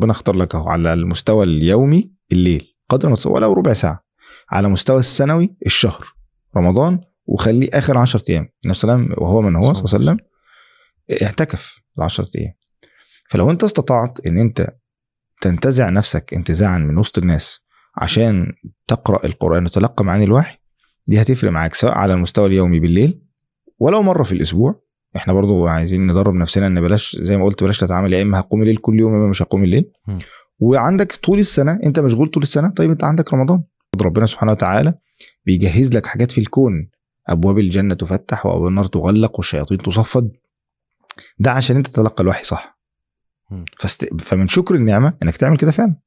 ربنا اختار لك اهو على المستوى اليومي الليل قدر ما تصور ولو ربع ساعه على مستوى السنوي الشهر رمضان وخليه اخر 10 ايام النبي صلى الله عليه وسلم وهو من هو صلى الله عليه وسلم اعتكف ال 10 ايام فلو انت استطعت ان انت تنتزع نفسك انتزاعا من وسط الناس عشان تقرا القران وتلقى معاني الوحي دي هتفرق معاك سواء على المستوى اليومي بالليل ولو مره في الاسبوع احنا برضو عايزين ندرب نفسنا ان بلاش زي ما قلت بلاش تتعامل يا اما هقوم الليل كل يوم يا اما مش هقوم الليل م. وعندك طول السنه انت مشغول طول السنه طيب انت عندك رمضان ربنا سبحانه وتعالى بيجهز لك حاجات في الكون ابواب الجنه تفتح وابواب النار تغلق والشياطين تصفد ده عشان انت تتلقى الوحي صح م. فست... فمن شكر النعمه انك تعمل كده فعلا